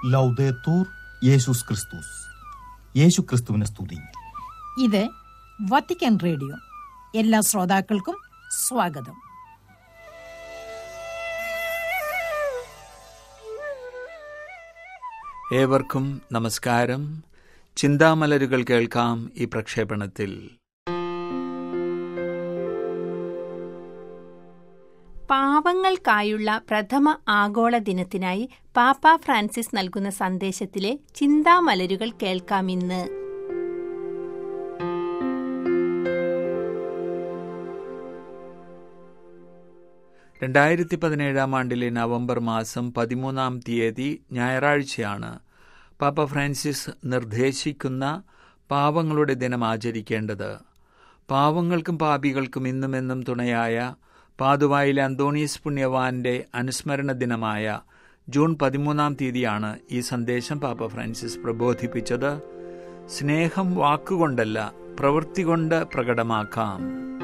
ലൗദേത്തൂർ യേശുസ് ക്രിസ്തുസ് യേശു ക്രിസ്തുവിനെ സ്തുതി ഇത് വത്തിക്കാൻ റേഡിയോ എല്ലാ ശ്രോതാക്കൾക്കും സ്വാഗതം ഏവർക്കും നമസ്കാരം ചിന്താമലരുകൾ കേൾക്കാം ഈ പ്രക്ഷേപണത്തിൽ പാവങ്ങൾക്കായുള്ള പ്രഥമ ആഗോള ദിനത്തിനായി പാപ്പ ഫ്രാൻസിസ് നൽകുന്ന സന്ദേശത്തിലെ ചിന്താമലരുകൾ കേൾക്കാമിന്ന് രണ്ടായിരത്തി പതിനേഴാം ആണ്ടിലെ നവംബർ മാസം പതിമൂന്നാം തീയതി ഞായറാഴ്ചയാണ് പാപ്പ ഫ്രാൻസിസ് നിർദ്ദേശിക്കുന്ന പാവങ്ങളുടെ ദിനം ആചരിക്കേണ്ടത് പാവങ്ങൾക്കും പാപികൾക്കും ഇന്നും എന്നും തുണയായ പാതുവായിലെ അന്തോണീസ് പുണ്യവാന്റെ അനുസ്മരണ ദിനമായ ജൂൺ പതിമൂന്നാം തീയതിയാണ് ഈ സന്ദേശം പാപ്പ ഫ്രാൻസിസ് പ്രബോധിപ്പിച്ചത് സ്നേഹം വാക്കുകൊണ്ടല്ല പ്രവൃത്തി കൊണ്ട് പ്രകടമാക്കാം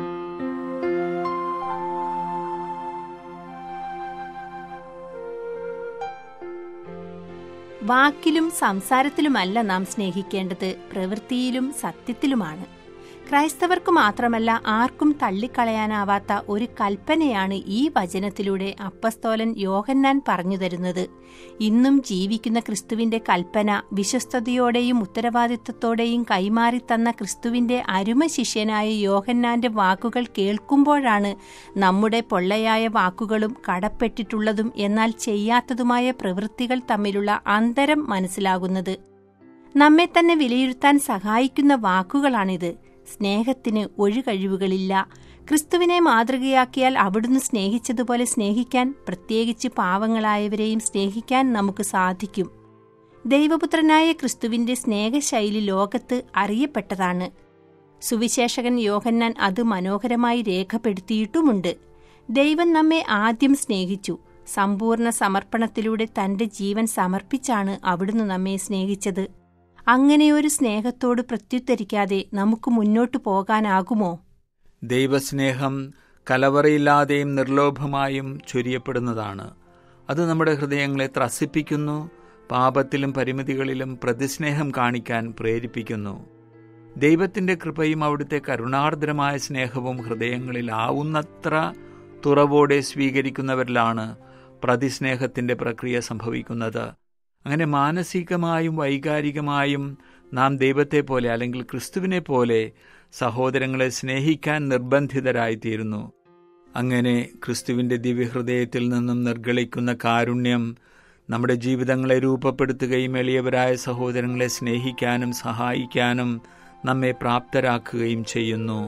വാക്കിലും സംസാരത്തിലുമല്ല നാം സ്നേഹിക്കേണ്ടത് പ്രവൃത്തിയിലും സത്യത്തിലുമാണ് ക്രൈസ്തവർക്ക് മാത്രമല്ല ആർക്കും തള്ളിക്കളയാനാവാത്ത ഒരു കൽപ്പനയാണ് ഈ വചനത്തിലൂടെ അപ്പസ്തോലൻ യോഹന്നാൻ പറഞ്ഞു തരുന്നത് ഇന്നും ജീവിക്കുന്ന ക്രിസ്തുവിന്റെ കൽപ്പന വിശ്വസ്തയോടെയും ഉത്തരവാദിത്വത്തോടെയും കൈമാറി തന്ന ക്രിസ്തുവിന്റെ അരുമ ശിഷ്യനായ യോഹന്നാന്റെ വാക്കുകൾ കേൾക്കുമ്പോഴാണ് നമ്മുടെ പൊള്ളയായ വാക്കുകളും കടപ്പെട്ടിട്ടുള്ളതും എന്നാൽ ചെയ്യാത്തതുമായ പ്രവൃത്തികൾ തമ്മിലുള്ള അന്തരം മനസ്സിലാകുന്നത് നമ്മെ തന്നെ വിലയിരുത്താൻ സഹായിക്കുന്ന വാക്കുകളാണിത് സ്നേഹത്തിന് ഒഴുകഴിവുകളില്ല ക്രിസ്തുവിനെ മാതൃകയാക്കിയാൽ അവിടുന്ന് സ്നേഹിച്ചതുപോലെ സ്നേഹിക്കാൻ പ്രത്യേകിച്ച് പാവങ്ങളായവരെയും സ്നേഹിക്കാൻ നമുക്ക് സാധിക്കും ദൈവപുത്രനായ ക്രിസ്തുവിന്റെ സ്നേഹശൈലി ലോകത്ത് അറിയപ്പെട്ടതാണ് സുവിശേഷകൻ യോഹന്നാൻ അത് മനോഹരമായി രേഖപ്പെടുത്തിയിട്ടുമുണ്ട് ദൈവം നമ്മെ ആദ്യം സ്നേഹിച്ചു സമ്പൂർണ്ണ സമർപ്പണത്തിലൂടെ തന്റെ ജീവൻ സമർപ്പിച്ചാണ് അവിടുന്ന് നമ്മെ സ്നേഹിച്ചത് അങ്ങനെയൊരു സ്നേഹത്തോട് പ്രത്യുത്തരിക്കാതെ നമുക്ക് മുന്നോട്ടു പോകാനാകുമോ ദൈവസ്നേഹം കലവറയില്ലാതെയും നിർലോഭമായും ചൊരിയപ്പെടുന്നതാണ് അത് നമ്മുടെ ഹൃദയങ്ങളെ ത്രസിപ്പിക്കുന്നു പാപത്തിലും പരിമിതികളിലും പ്രതിസ്നേഹം കാണിക്കാൻ പ്രേരിപ്പിക്കുന്നു ദൈവത്തിന്റെ കൃപയും അവിടുത്തെ കരുണാർദ്രമായ സ്നേഹവും ഹൃദയങ്ങളിൽ ആവുന്നത്ര തുറവോടെ സ്വീകരിക്കുന്നവരിലാണ് പ്രതിസ്നേഹത്തിന്റെ പ്രക്രിയ സംഭവിക്കുന്നത് അങ്ങനെ മാനസികമായും വൈകാരികമായും നാം ദൈവത്തെ പോലെ അല്ലെങ്കിൽ ക്രിസ്തുവിനെ പോലെ സഹോദരങ്ങളെ സ്നേഹിക്കാൻ നിർബന്ധിതരായിത്തീരുന്നു അങ്ങനെ ക്രിസ്തുവിന്റെ ദിവ്യഹൃദയത്തിൽ നിന്നും നിർഗളിക്കുന്ന കാരുണ്യം നമ്മുടെ ജീവിതങ്ങളെ രൂപപ്പെടുത്തുകയും എളിയവരായ സഹോദരങ്ങളെ സ്നേഹിക്കാനും സഹായിക്കാനും നമ്മെ പ്രാപ്തരാക്കുകയും ചെയ്യുന്നു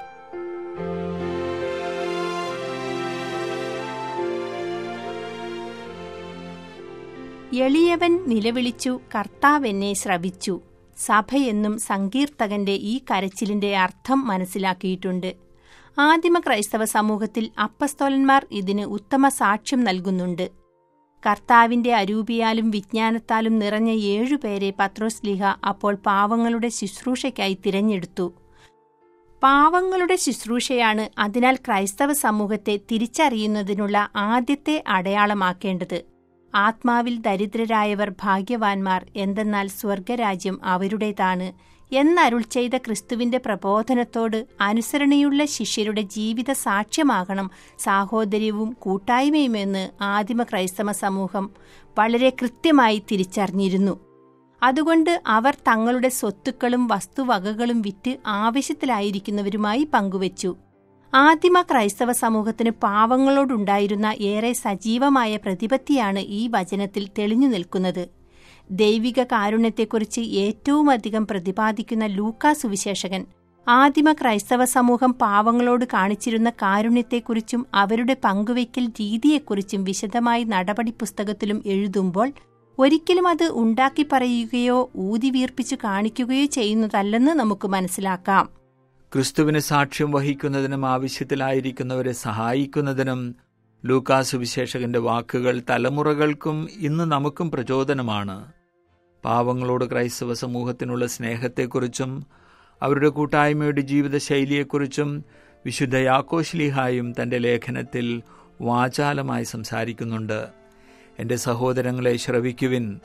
എളിയവൻ നിലവിളിച്ചു കർത്താവെന്നെ ശ്രവിച്ചു സഭയെന്നും സങ്കീർത്തകന്റെ ഈ കരച്ചിലിന്റെ അർത്ഥം മനസ്സിലാക്കിയിട്ടുണ്ട് ആദിമ ക്രൈസ്തവ സമൂഹത്തിൽ അപ്പസ്തോലന്മാർ ഇതിന് ഉത്തമ സാക്ഷ്യം നൽകുന്നുണ്ട് കർത്താവിന്റെ അരൂപിയാലും വിജ്ഞാനത്താലും നിറഞ്ഞ ഏഴുപേരെ പത്രോസ്ലിഹ അപ്പോൾ പാവങ്ങളുടെ ശുശ്രൂഷയ്ക്കായി തിരഞ്ഞെടുത്തു പാവങ്ങളുടെ ശുശ്രൂഷയാണ് അതിനാൽ ക്രൈസ്തവ സമൂഹത്തെ തിരിച്ചറിയുന്നതിനുള്ള ആദ്യത്തെ അടയാളമാക്കേണ്ടത് ആത്മാവിൽ ദരിദ്രരായവർ ഭാഗ്യവാന്മാർ എന്തെന്നാൽ സ്വർഗരാജ്യം അവരുടേതാണ് എന്നരുൾ ചെയ്ത ക്രിസ്തുവിന്റെ പ്രബോധനത്തോട് അനുസരണയുള്ള ശിഷ്യരുടെ ജീവിത സാക്ഷ്യമാകണം സാഹോദര്യവും കൂട്ടായ്മയുമെന്ന് ആദിമ ക്രൈസ്തവ സമൂഹം വളരെ കൃത്യമായി തിരിച്ചറിഞ്ഞിരുന്നു അതുകൊണ്ട് അവർ തങ്ങളുടെ സ്വത്തുക്കളും വസ്തുവകകളും വിറ്റ് ആവശ്യത്തിലായിരിക്കുന്നവരുമായി പങ്കുവച്ചു ആദിമ ക്രൈസ്തവ സമൂഹത്തിന് പാവങ്ങളോടുണ്ടായിരുന്ന ഏറെ സജീവമായ പ്രതിപത്തിയാണ് ഈ വചനത്തിൽ തെളിഞ്ഞു നിൽക്കുന്നത് ദൈവിക കാരുണ്യത്തെക്കുറിച്ച് ഏറ്റവുമധികം പ്രതിപാദിക്കുന്ന ലൂക്കാ സുവിശേഷകൻ ആദിമ ക്രൈസ്തവ സമൂഹം പാവങ്ങളോട് കാണിച്ചിരുന്ന കാരുണ്യത്തെക്കുറിച്ചും അവരുടെ പങ്കുവയ്ക്കൽ രീതിയെക്കുറിച്ചും വിശദമായി നടപടി പുസ്തകത്തിലും എഴുതുമ്പോൾ ഒരിക്കലും അത് ഉണ്ടാക്കി പറയുകയോ ഊതിവീർപ്പിച്ചു കാണിക്കുകയോ ചെയ്യുന്നതല്ലെന്ന് നമുക്ക് മനസ്സിലാക്കാം ക്രിസ്തുവിന് സാക്ഷ്യം വഹിക്കുന്നതിനും ആവശ്യത്തിലായിരിക്കുന്നവരെ സഹായിക്കുന്നതിനും ലൂക്കാ സുവിശേഷകന്റെ വാക്കുകൾ തലമുറകൾക്കും ഇന്ന് നമുക്കും പ്രചോദനമാണ് പാവങ്ങളോട് ക്രൈസ്തവ സമൂഹത്തിനുള്ള സ്നേഹത്തെക്കുറിച്ചും അവരുടെ കൂട്ടായ്മയുടെ ജീവിതശൈലിയെക്കുറിച്ചും വിശുദ്ധ യാക്കോശ്ലിഹായും തന്റെ ലേഖനത്തിൽ വാചാലമായി സംസാരിക്കുന്നുണ്ട് എൻ്റെ സഹോദരങ്ങളെ ശ്രവിക്കുവിൻ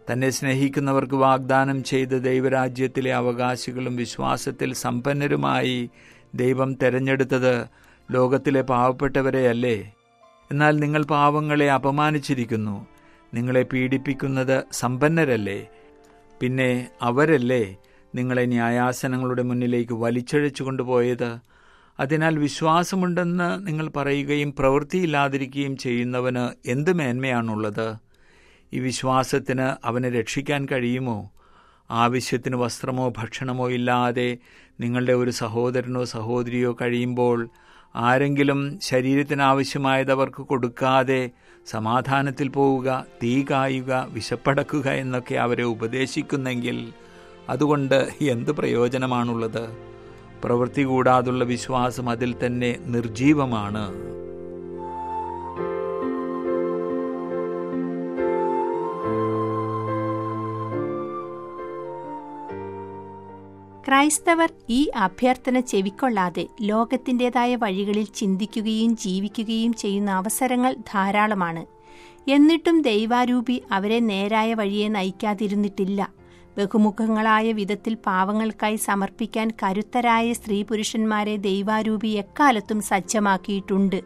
തന്നെ സ്നേഹിക്കുന്നവർക്ക് വാഗ്ദാനം ചെയ്ത് ദൈവരാജ്യത്തിലെ അവകാശികളും വിശ്വാസത്തിൽ സമ്പന്നരുമായി ദൈവം തെരഞ്ഞെടുത്തത് ലോകത്തിലെ പാവപ്പെട്ടവരെയല്ലേ എന്നാൽ നിങ്ങൾ പാവങ്ങളെ അപമാനിച്ചിരിക്കുന്നു നിങ്ങളെ പീഡിപ്പിക്കുന്നത് സമ്പന്നരല്ലേ പിന്നെ അവരല്ലേ നിങ്ങളെ ന്യായാസനങ്ങളുടെ മുന്നിലേക്ക് വലിച്ചഴച്ചു കൊണ്ടുപോയത് അതിനാൽ വിശ്വാസമുണ്ടെന്ന് നിങ്ങൾ പറയുകയും പ്രവൃത്തിയില്ലാതിരിക്കുകയും ചെയ്യുന്നവന് എന്ത് മേന്മയാണുള്ളത് ഈ വിശ്വാസത്തിന് അവനെ രക്ഷിക്കാൻ കഴിയുമോ ആവശ്യത്തിന് വസ്ത്രമോ ഭക്ഷണമോ ഇല്ലാതെ നിങ്ങളുടെ ഒരു സഹോദരനോ സഹോദരിയോ കഴിയുമ്പോൾ ആരെങ്കിലും ശരീരത്തിന് ആവശ്യമായത് അവർക്ക് കൊടുക്കാതെ സമാധാനത്തിൽ പോവുക തീ കായുക വിശപ്പടക്കുക എന്നൊക്കെ അവരെ ഉപദേശിക്കുന്നെങ്കിൽ അതുകൊണ്ട് എന്ത് പ്രയോജനമാണുള്ളത് പ്രവൃത്തി കൂടാതുള്ള വിശ്വാസം അതിൽ തന്നെ നിർജീവമാണ് ക്രൈസ്തവർ ഈ അഭ്യർത്ഥന ചെവിക്കൊള്ളാതെ ലോകത്തിൻ്റെതായ വഴികളിൽ ചിന്തിക്കുകയും ജീവിക്കുകയും ചെയ്യുന്ന അവസരങ്ങൾ ധാരാളമാണ് എന്നിട്ടും ദൈവാരൂപി അവരെ നേരായ വഴിയെ നയിക്കാതിരുന്നിട്ടില്ല ബഹുമുഖങ്ങളായ വിധത്തിൽ പാവങ്ങൾക്കായി സമർപ്പിക്കാൻ കരുത്തരായ സ്ത്രീ പുരുഷന്മാരെ ദൈവാരൂപി എക്കാലത്തും സജ്ജമാക്കിയിട്ടുണ്ട്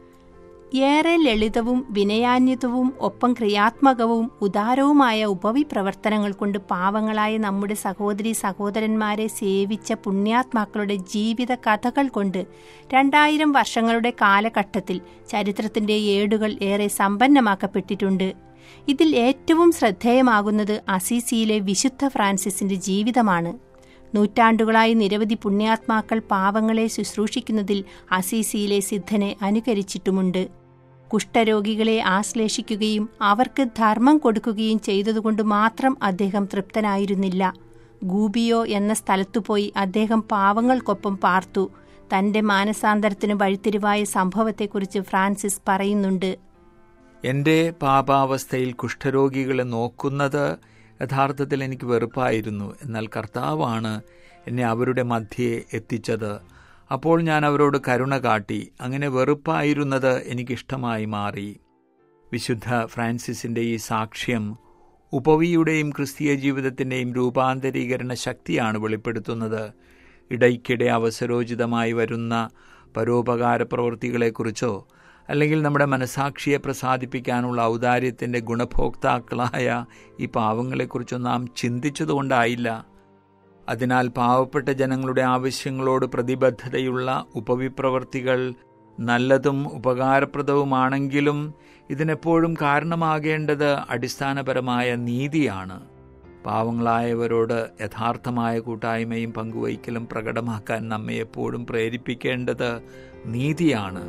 ഏറെ ലളിതവും വിനയാന്യതവും ഒപ്പം ക്രിയാത്മകവും ഉദാരവുമായ ഉപവിപ്രവർത്തനങ്ങൾ കൊണ്ട് പാവങ്ങളായ നമ്മുടെ സഹോദരി സഹോദരന്മാരെ സേവിച്ച പുണ്യാത്മാക്കളുടെ ജീവിത കഥകൾ കൊണ്ട് രണ്ടായിരം വർഷങ്ങളുടെ കാലഘട്ടത്തിൽ ചരിത്രത്തിന്റെ ഏടുകൾ ഏറെ സമ്പന്നമാക്കപ്പെട്ടിട്ടുണ്ട് ഇതിൽ ഏറ്റവും ശ്രദ്ധേയമാകുന്നത് അസീസിയിലെ വിശുദ്ധ ഫ്രാൻസിസിന്റെ ജീവിതമാണ് നൂറ്റാണ്ടുകളായി നിരവധി പുണ്യാത്മാക്കൾ പാവങ്ങളെ ശുശ്രൂഷിക്കുന്നതിൽ അസീസിയിലെ സിദ്ധനെ അനുകരിച്ചിട്ടുമുണ്ട് കുഷ്ഠരോഗികളെ ആശ്ലേഷിക്കുകയും അവർക്ക് ധർമ്മം കൊടുക്കുകയും ചെയ്തതുകൊണ്ട് മാത്രം അദ്ദേഹം തൃപ്തനായിരുന്നില്ല ഗൂബിയോ എന്ന സ്ഥലത്തുപോയി അദ്ദേഹം പാവങ്ങൾക്കൊപ്പം പാർത്തു തന്റെ മാനസാന്തരത്തിന് വഴിത്തിരിവായ സംഭവത്തെക്കുറിച്ച് ഫ്രാൻസിസ് പറയുന്നുണ്ട് എൻ്റെ പാപാവസ്ഥയിൽ കുഷ്ഠരോഗികളെ നോക്കുന്നത് യഥാർത്ഥത്തിൽ എനിക്ക് വെറുപ്പായിരുന്നു എന്നാൽ കർത്താവാണ് എന്നെ അവരുടെ മധ്യേ എത്തിച്ചത് അപ്പോൾ ഞാൻ അവരോട് കരുണ കാട്ടി അങ്ങനെ വെറുപ്പായിരുന്നത് എനിക്കിഷ്ടമായി മാറി വിശുദ്ധ ഫ്രാൻസിസിൻ്റെ ഈ സാക്ഷ്യം ഉപവിയുടെയും ക്രിസ്തീയ ജീവിതത്തിൻ്റെയും രൂപാന്തരീകരണ ശക്തിയാണ് വെളിപ്പെടുത്തുന്നത് ഇടയ്ക്കിടെ അവസരോചിതമായി വരുന്ന പരോപകാര പ്രവൃത്തികളെക്കുറിച്ചോ അല്ലെങ്കിൽ നമ്മുടെ മനസാക്ഷിയെ പ്രസാദിപ്പിക്കാനുള്ള ഔദാര്യത്തിൻ്റെ ഗുണഭോക്താക്കളായ ഈ പാവങ്ങളെക്കുറിച്ചോ നാം ചിന്തിച്ചതുകൊണ്ടായില്ല അതിനാൽ പാവപ്പെട്ട ജനങ്ങളുടെ ആവശ്യങ്ങളോട് പ്രതിബദ്ധതയുള്ള ഉപവിപ്രവർത്തികൾ നല്ലതും ഉപകാരപ്രദവുമാണെങ്കിലും ഇതിനെപ്പോഴും കാരണമാകേണ്ടത് അടിസ്ഥാനപരമായ നീതിയാണ് പാവങ്ങളായവരോട് യഥാർത്ഥമായ കൂട്ടായ്മയും പങ്കുവയ്ക്കലും പ്രകടമാക്കാൻ നമ്മെ എപ്പോഴും പ്രേരിപ്പിക്കേണ്ടത് നീതിയാണ്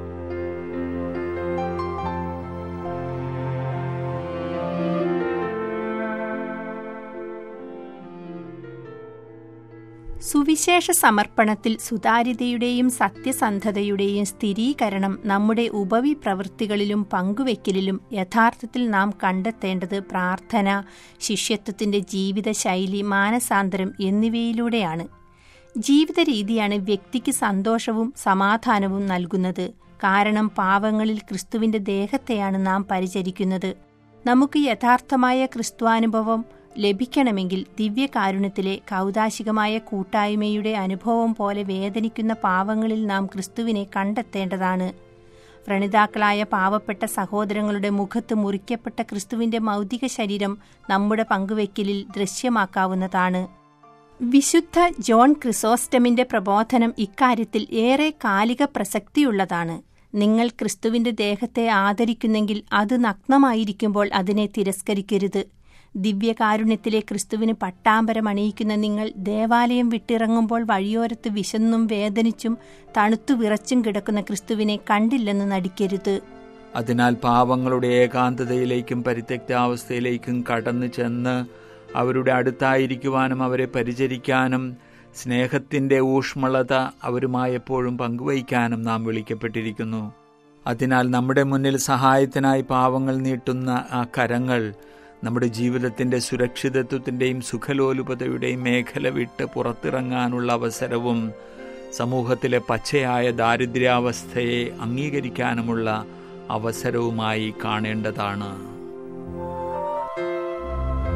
സുവിശേഷ സമർപ്പണത്തിൽ സുതാര്യതയുടെയും സത്യസന്ധതയുടെയും സ്ഥിരീകരണം നമ്മുടെ ഉപവി പ്രവൃത്തികളിലും പങ്കുവെക്കലിലും യഥാർത്ഥത്തിൽ നാം കണ്ടെത്തേണ്ടത് പ്രാർത്ഥന ശിഷ്യത്വത്തിന്റെ ജീവിതശൈലി മാനസാന്തരം എന്നിവയിലൂടെയാണ് ജീവിത രീതിയാണ് വ്യക്തിക്ക് സന്തോഷവും സമാധാനവും നൽകുന്നത് കാരണം പാവങ്ങളിൽ ക്രിസ്തുവിന്റെ ദേഹത്തെയാണ് നാം പരിചരിക്കുന്നത് നമുക്ക് യഥാർത്ഥമായ ക്രിസ്തുവാനുഭവം ലഭിക്കണമെങ്കിൽ ദിവ്യകാരുണ്യത്തിലെ കൗതാശികമായ കൂട്ടായ്മയുടെ അനുഭവം പോലെ വേദനിക്കുന്ന പാവങ്ങളിൽ നാം ക്രിസ്തുവിനെ കണ്ടെത്തേണ്ടതാണ് വ്രണിതാക്കളായ പാവപ്പെട്ട സഹോദരങ്ങളുടെ മുഖത്ത് മുറിക്കപ്പെട്ട ക്രിസ്തുവിന്റെ മൗതിക ശരീരം നമ്മുടെ പങ്കുവെക്കലിൽ ദൃശ്യമാക്കാവുന്നതാണ് വിശുദ്ധ ജോൺ ക്രിസോസ്റ്റമിന്റെ പ്രബോധനം ഇക്കാര്യത്തിൽ ഏറെ കാലിക പ്രസക്തിയുള്ളതാണ് നിങ്ങൾ ക്രിസ്തുവിന്റെ ദേഹത്തെ ആദരിക്കുന്നെങ്കിൽ അത് നഗ്നമായിരിക്കുമ്പോൾ അതിനെ തിരസ്കരിക്കരുത് ദിവ്യകാരുണ്യത്തിലെ ക്രിസ്തുവിന് പട്ടാമ്പരം അണിയിക്കുന്ന നിങ്ങൾ ദേവാലയം വിട്ടിറങ്ങുമ്പോൾ വഴിയോരത്ത് വിശന്നും വേദനിച്ചും തണുത്തു വിറച്ചും കിടക്കുന്ന ക്രിസ്തുവിനെ കണ്ടില്ലെന്ന് നടിക്കരുത് അതിനാൽ പാവങ്ങളുടെ ഏകാന്തതയിലേക്കും പരിത്യക്താവസ്ഥയിലേക്കും കടന്നു ചെന്ന് അവരുടെ അടുത്തായിരിക്കുവാനും അവരെ പരിചരിക്കാനും സ്നേഹത്തിൻ്റെ ഊഷ്മളത അവരുമായി എപ്പോഴും പങ്കുവയ്ക്കാനും നാം വിളിക്കപ്പെട്ടിരിക്കുന്നു അതിനാൽ നമ്മുടെ മുന്നിൽ സഹായത്തിനായി പാവങ്ങൾ നീട്ടുന്ന ആ കരങ്ങൾ നമ്മുടെ ജീവിതത്തിൻ്റെ സുരക്ഷിതത്വത്തിൻ്റെയും സുഖലോലുപതയുടെയും മേഖല വിട്ട് പുറത്തിറങ്ങാനുള്ള അവസരവും സമൂഹത്തിലെ പച്ചയായ ദാരിദ്ര്യാവസ്ഥയെ അംഗീകരിക്കാനുമുള്ള അവസരവുമായി കാണേണ്ടതാണ്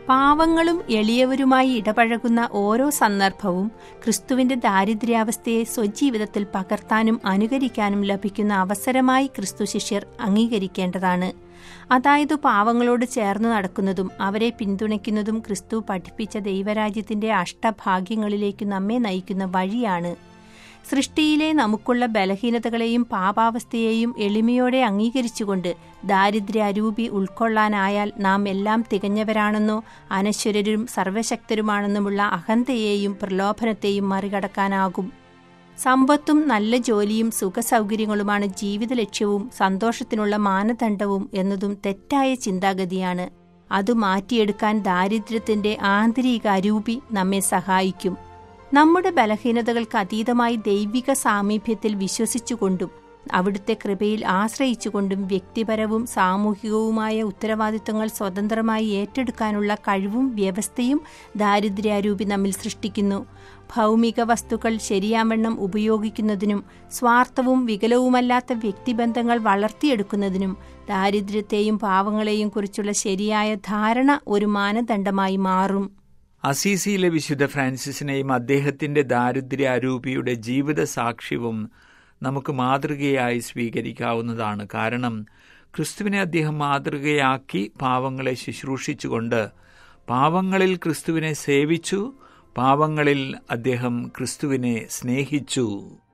പാവങ്ങളും എളിയവരുമായി ഇടപഴകുന്ന ഓരോ സന്ദർഭവും ക്രിസ്തുവിന്റെ ദാരിദ്ര്യാവസ്ഥയെ സ്വജീവിതത്തിൽ പകർത്താനും അനുകരിക്കാനും ലഭിക്കുന്ന അവസരമായി ക്രിസ്തു ശിഷ്യർ അംഗീകരിക്കേണ്ടതാണ് അതായത് പാവങ്ങളോട് ചേർന്ന് നടക്കുന്നതും അവരെ പിന്തുണയ്ക്കുന്നതും ക്രിസ്തു പഠിപ്പിച്ച ദൈവരാജ്യത്തിന്റെ അഷ്ടഭാഗ്യങ്ങളിലേക്ക് നമ്മെ നയിക്കുന്ന വഴിയാണ് സൃഷ്ടിയിലെ നമുക്കുള്ള ബലഹീനതകളെയും പാപാവസ്ഥയെയും എളിമയോടെ അംഗീകരിച്ചുകൊണ്ട് ദാരിദ്ര്യാരൂപി ഉൾക്കൊള്ളാനായാൽ നാം എല്ലാം തികഞ്ഞവരാണെന്നോ അനശ്വരരും സർവശക്തരുമാണെന്നുമുള്ള അഹന്തയെയും പ്രലോഭനത്തെയും മറികടക്കാനാകും സമ്പത്തും നല്ല ജോലിയും സുഖസൗകര്യങ്ങളുമാണ് ജീവിത ലക്ഷ്യവും സന്തോഷത്തിനുള്ള മാനദണ്ഡവും എന്നതും തെറ്റായ ചിന്താഗതിയാണ് അത് മാറ്റിയെടുക്കാൻ ദാരിദ്ര്യത്തിന്റെ ആന്തരിക അരൂപി നമ്മെ സഹായിക്കും നമ്മുടെ ബലഹീനതകൾക്ക് അതീതമായി ദൈവിക സാമീപ്യത്തിൽ വിശ്വസിച്ചുകൊണ്ടും അവിടുത്തെ കൃപയിൽ ആശ്രയിച്ചുകൊണ്ടും വ്യക്തിപരവും സാമൂഹികവുമായ ഉത്തരവാദിത്തങ്ങൾ സ്വതന്ത്രമായി ഏറ്റെടുക്കാനുള്ള കഴിവും വ്യവസ്ഥയും ദാരിദ്ര്യാരൂപി നമ്മിൽ സൃഷ്ടിക്കുന്നു ഭൗമിക വസ്തുക്കൾ ശരിയാവണ്ണം ഉപയോഗിക്കുന്നതിനും സ്വാർത്ഥവും വികലവുമല്ലാത്ത വ്യക്തിബന്ധങ്ങൾ വളർത്തിയെടുക്കുന്നതിനും ദാരിദ്ര്യത്തെയും പാവങ്ങളെയും കുറിച്ചുള്ള ശരിയായ ധാരണ ഒരു മാനദണ്ഡമായി മാറും അസീസിയിലെ വിശുദ്ധ ഫ്രാൻസിസിനെയും അദ്ദേഹത്തിന്റെ ദാരിദ്ര്യ അരൂപിയുടെ ജീവിത സാക്ഷ്യവും നമുക്ക് മാതൃകയായി സ്വീകരിക്കാവുന്നതാണ് കാരണം ക്രിസ്തുവിനെ അദ്ദേഹം മാതൃകയാക്കി പാവങ്ങളെ ശുശ്രൂഷിച്ചുകൊണ്ട് പാവങ്ങളിൽ ക്രിസ്തുവിനെ സേവിച്ചു പാവങ്ങളിൽ അദ്ദേഹം ക്രിസ്തുവിനെ സ്നേഹിച്ചു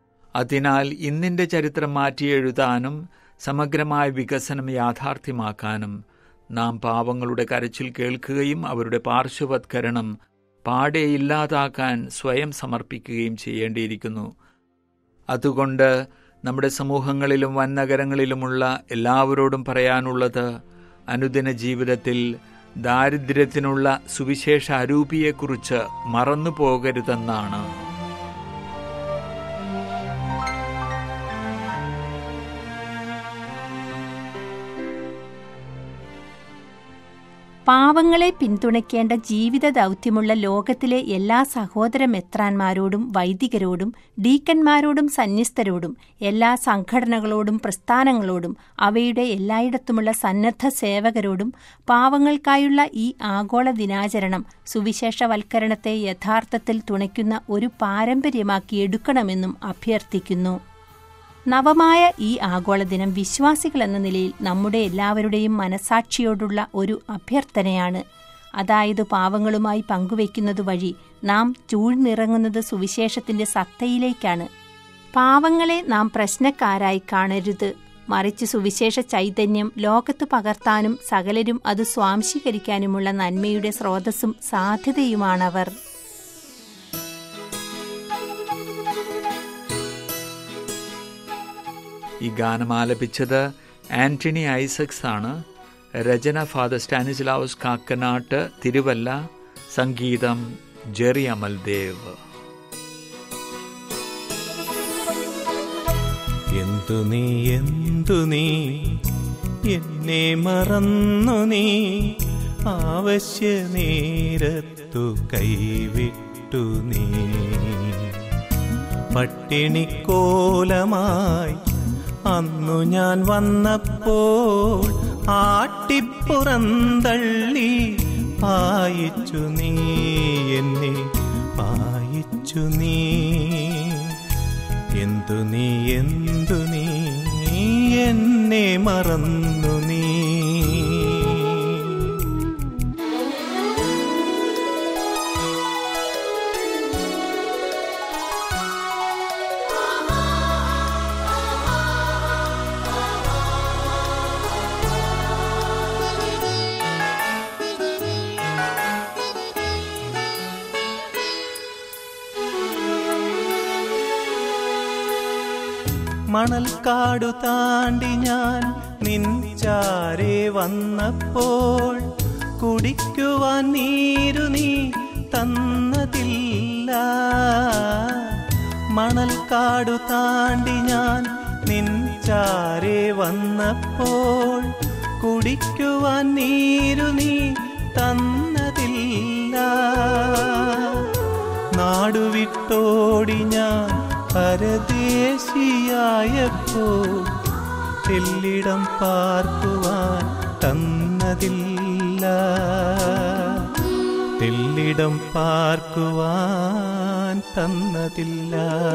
അതിനാൽ ഇന്നിന്റെ ചരിത്രം മാറ്റിയെഴുതാനും സമഗ്രമായ വികസനം യാഥാർത്ഥ്യമാക്കാനും നാം പാവങ്ങളുടെ കരച്ചിൽ കേൾക്കുകയും അവരുടെ പാർശ്വവത്കരണം പാടെ ഇല്ലാതാക്കാൻ സ്വയം സമർപ്പിക്കുകയും ചെയ്യേണ്ടിയിരിക്കുന്നു അതുകൊണ്ട് നമ്മുടെ സമൂഹങ്ങളിലും വന്നഗരങ്ങളിലുമുള്ള എല്ലാവരോടും പറയാനുള്ളത് അനുദിന ജീവിതത്തിൽ ദാരിദ്ര്യത്തിനുള്ള സുവിശേഷ അരൂപിയെക്കുറിച്ച് മറന്നു പോകരുതെന്നാണ് പാവങ്ങളെ പിന്തുണയ്ക്കേണ്ട ജീവിത ദൗത്യമുള്ള ലോകത്തിലെ എല്ലാ സഹോദര മെത്രാന്മാരോടും വൈദികരോടും ഡീക്കന്മാരോടും സന്യസ്തരോടും എല്ലാ സംഘടനകളോടും പ്രസ്ഥാനങ്ങളോടും അവയുടെ എല്ലായിടത്തുമുള്ള സന്നദ്ധ സേവകരോടും പാവങ്ങൾക്കായുള്ള ഈ ആഗോള ദിനാചരണം സുവിശേഷവൽക്കരണത്തെ യഥാർത്ഥത്തിൽ തുണയ്ക്കുന്ന ഒരു പാരമ്പര്യമാക്കി എടുക്കണമെന്നും അഭ്യർത്ഥിക്കുന്നു നവമായ ഈ ആഗോളദിനം വിശ്വാസികൾ എന്ന നിലയിൽ നമ്മുടെ എല്ലാവരുടെയും മനസാക്ഷിയോടുള്ള ഒരു അഭ്യർത്ഥനയാണ് അതായത് പാവങ്ങളുമായി പങ്കുവയ്ക്കുന്നത് വഴി നാം ചൂഴ്ന്നിറങ്ങുന്നത് സുവിശേഷത്തിന്റെ സത്തയിലേക്കാണ് പാവങ്ങളെ നാം പ്രശ്നക്കാരായി കാണരുത് മറിച്ച് സുവിശേഷ ചൈതന്യം ലോകത്ത് പകർത്താനും സകലരും അത് സ്വാംശീകരിക്കാനുമുള്ള നന്മയുടെ സ്രോതസ്സും സാധ്യതയുമാണവർ ഈ ഗാനം ആലപിച്ചത് ആന്റണി ഐസക്സ് ആണ് രചന ഫാദർ സ്റ്റാനിസ്ലാവസ് കാക്കനാട്ട് തിരുവല്ല സംഗീതം ജെറി അമൽദേവ് എന്തു നീ എന്തു നീ എന്നെ മറന്നു നീ ആവശ്യ നേരത്തു കൈവിട്ടു നീ പട്ടിണിക്കോലമായി അന്നു ഞാൻ വന്നപ്പോൾ ആട്ടിപ്പുറന്തള്ളി പായിച്ചു നീ എന്നെ പായിച്ചു നീ എന്തു നീ എന്തു നീ എന്നെ മറന്നു നീ മണൽക്കാടു താണ്ടി ഞാൻ നിൻചാരെ വന്നപ്പോൾ കുടിക്കുവാൻ നീരു നീ തന്നതില്ല മണൽക്കാടു താണ്ടി ഞാൻ നിൻചാരെ വന്നപ്പോൾ കുടിക്കുവാൻ നീരു നീ തന്നതില്ല നാടുവിട്ടോടി ഞാൻ പരദേശിയായപ്പോ തെല്ലിടം പാർക്കുവാൻ തന്നതില്ല തെല്ലിടം പാർക്കുവാൻ തന്നതില്ല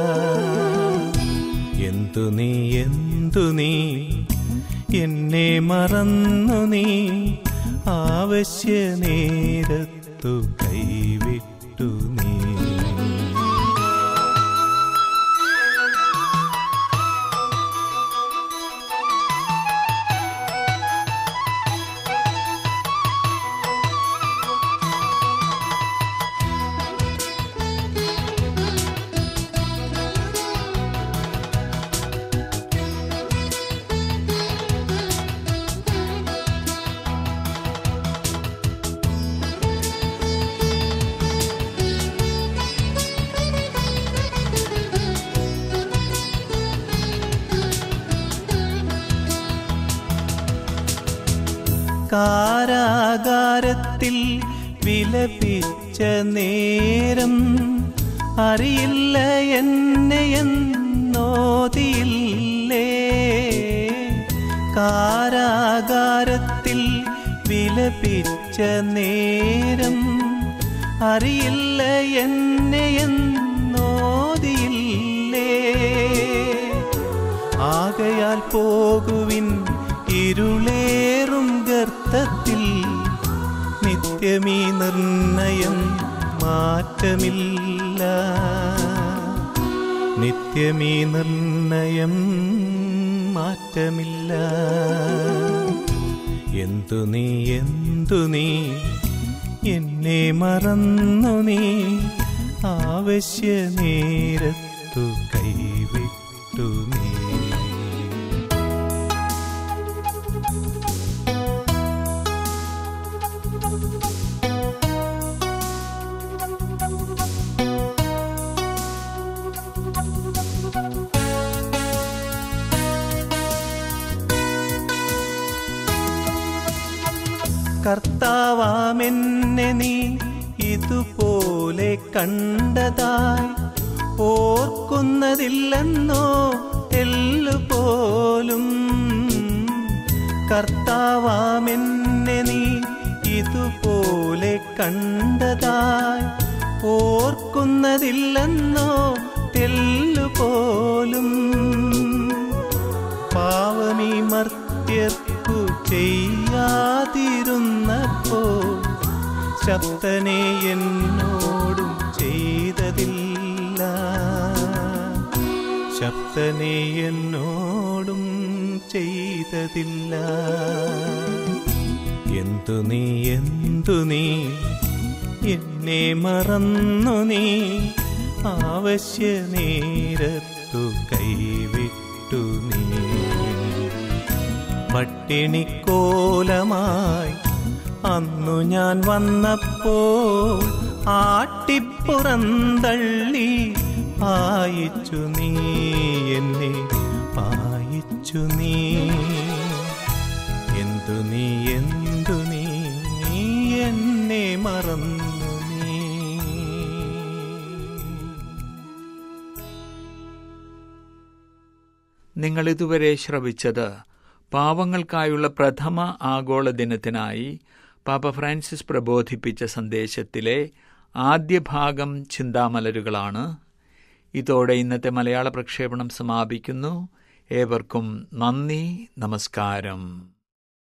എന്തു നീ എന്തു നീ എന്നെ മറന്നു നീ ആവശ്യ നേരത്തു കൈവിട്ടു നീ കാരാകാരത്തിൽ വിലപിച്ച നേരം അറിയില്ല എന്നെ എന്നോതിയില്ലേ കാരാകാരത്തിൽ വിലപിച്ച നേരം അറിയില്ല എന്നെ എന്നോതിയില്ലേ ആകയാൽ പോകുവിൻ ഇരുളേറും ഗർത്തത്തിൽ നിത്യമീ നിർണയം മാറ്റമില്ല നിത്യമീ നിർണയം മാറ്റമില്ല എന്തു നീ എന്തു നീ എന്നെ മറന്നു നീ ആവശ്യ നേരത്തു കൈവിട്ടു നീ കർത്താവാമെന്നെ നീ ഇതുപോലെ കണ്ടതായി ഓർക്കുന്നതില്ലെന്നോ എല്ലുപോലും കർത്താവാമെന്നെ നീ ഇതുപോലെ കണ്ടതായി ഓർക്കുന്നതില്ലെന്നോ തെല്ലുപോലും പാവമീ മർത്യർക്കു ചെയ്യാതിരുന്നപ്പോ ശബ്ദനെ എന്നോടും ചെയ്തതില്ല ശബ്ദനെ എന്നോടും ചെയ്തതില്ല എന്തു നീ എന്തു നീ എന്നെ മറന്നു നീ ആവശ്യ നേരത്തു കൈവിട്ടു നീ പട്ടിണിക്കോലമായി അന്നു ഞാൻ വന്നപ്പോൾ ആട്ടിപ്പുറന്തള്ളി പായിച്ചു നീ എന്നെ പായിച്ചു നീ എന്തു നീ എന്തു നീ എന്നെ മറന്നു നീ നിങ്ങൾ ഇതുവരെ ശ്രവിച്ചത് പാവങ്ങൾക്കായുള്ള പ്രഥമ ആഗോള ദിനത്തിനായി പാപ്പ ഫ്രാൻസിസ് പ്രബോധിപ്പിച്ച സന്ദേശത്തിലെ ആദ്യ ഭാഗം ചിന്താമലരുകളാണ് ഇതോടെ ഇന്നത്തെ മലയാള പ്രക്ഷേപണം സമാപിക്കുന്നു ഏവർക്കും നന്ദി നമസ്കാരം